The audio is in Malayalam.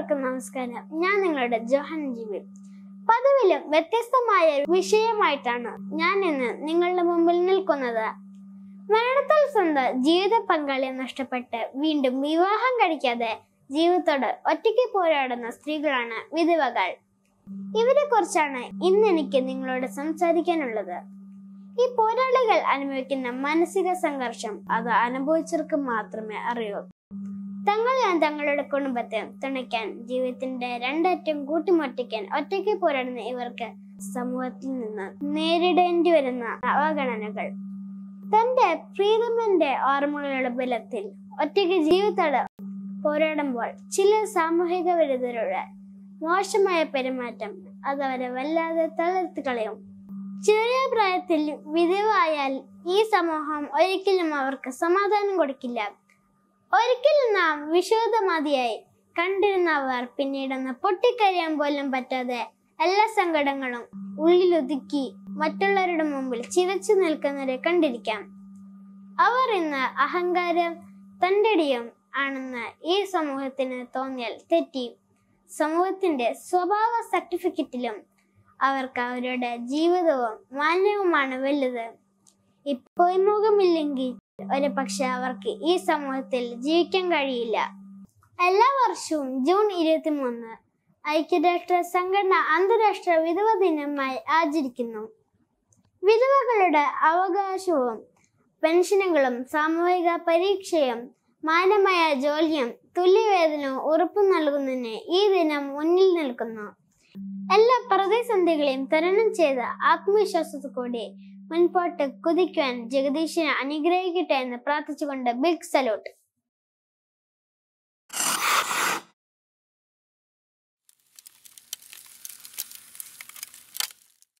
എല്ലാവർക്കും നമസ്കാരം ഞാൻ നിങ്ങളുടെ ജോഹൻ ജിബിൻ പതിവിലും വ്യത്യസ്തമായ ഒരു വിഷയമായിട്ടാണ് ഞാൻ ഇന്ന് നിങ്ങളുടെ മുമ്പിൽ നിൽക്കുന്നത് മരണത്താൽ സ്വന്തം ജീവിത പങ്കാളിയെ നഷ്ടപ്പെട്ട് വീണ്ടും വിവാഹം കഴിക്കാതെ ജീവിതത്തോട് ഒറ്റയ്ക്ക് പോരാടുന്ന സ്ത്രീകളാണ് വിധവകൾ ഇവരെ കുറിച്ചാണ് ഇന്ന് എനിക്ക് നിങ്ങളോട് സംസാരിക്കാനുള്ളത് ഈ പോരാളികൾ അനുഭവിക്കുന്ന മാനസിക സംഘർഷം അത് അനുഭവിച്ചവർക്ക് മാത്രമേ അറിയൂ തങ്ങളെയും തങ്ങളുടെ കുടുംബത്തെ തുണയ്ക്കാൻ ജീവിതത്തിന്റെ രണ്ടറ്റം കൂട്ടിമുട്ടിക്കാൻ ഒറ്റയ്ക്ക് പോരാടുന്ന ഇവർക്ക് സമൂഹത്തിൽ നിന്ന് നേരിടേണ്ടി വരുന്ന അവഗണനകൾ തന്റെ പ്രീതമന്റെ ഓർമ്മകളുടെ ബലത്തിൽ ഒറ്റയ്ക്ക് ജീവിതത്തോട് പോരാടുമ്പോൾ ചില സാമൂഹിക വിരുദ്ധരുടെ മോശമായ പെരുമാറ്റം അത് അവരെ വല്ലാതെ തളർത്തി കളയും ചെറിയ പ്രായത്തിൽ വിധവായാൽ ഈ സമൂഹം ഒരിക്കലും അവർക്ക് സമാധാനം കൊടുക്കില്ല ഒരിക്കലും നാം വിശുദ്ധമതിയായി കണ്ടിരുന്നവർ പിന്നീടൊന്ന് പൊട്ടിക്കരയാൻ പോലും പറ്റാതെ എല്ലാ സങ്കടങ്ങളും ഉള്ളിലൊതുക്കി മറ്റുള്ളവരുടെ മുമ്പിൽ ചിരച്ചു നിൽക്കുന്നവരെ കണ്ടിരിക്കാം അവർ ഇന്ന് അഹങ്കാരം തൻ്റെടിയും ആണെന്ന് ഈ സമൂഹത്തിന് തോന്നിയാൽ തെറ്റി സമൂഹത്തിന്റെ സ്വഭാവ സർട്ടിഫിക്കറ്റിലും അവർക്ക് അവരുടെ ജീവിതവും മാന്യവുമാണ് വലുത് ഇപ്പോൾ മുഖമില്ലെങ്കിൽ ഒരു പക്ഷെ അവർക്ക് ഈ സമൂഹത്തിൽ ജീവിക്കാൻ കഴിയില്ല എല്ലാ വർഷവും ജൂൺ ഇരുപത്തി മൂന്ന് ഐക്യരാഷ്ട്ര സംഘടന അന്താരാഷ്ട്ര വിധവ ദിനമായി ആചരിക്കുന്നു വിധവകളുടെ അവകാശവും പെൻഷനുകളും സാമൂഹിക പരീക്ഷയും മാന്യമായ ജോലിയും തുല്യവേതനവും ഉറപ്പു നൽകുന്നതിന് ഈ ദിനം മുന്നിൽ നിൽക്കുന്നു എല്ലാ പ്രതിസന്ധികളെയും തരണം ചെയ്ത് ആത്മവിശ്വാസത്തോടെ മുൻപോട്ട് കുതിക്കുവാൻ ജഗദീശനെ അനുഗ്രഹിക്കട്ടെ എന്ന് പ്രാർത്ഥിച്ചുകൊണ്ട് ബിഗ് സല്യൂട്ട്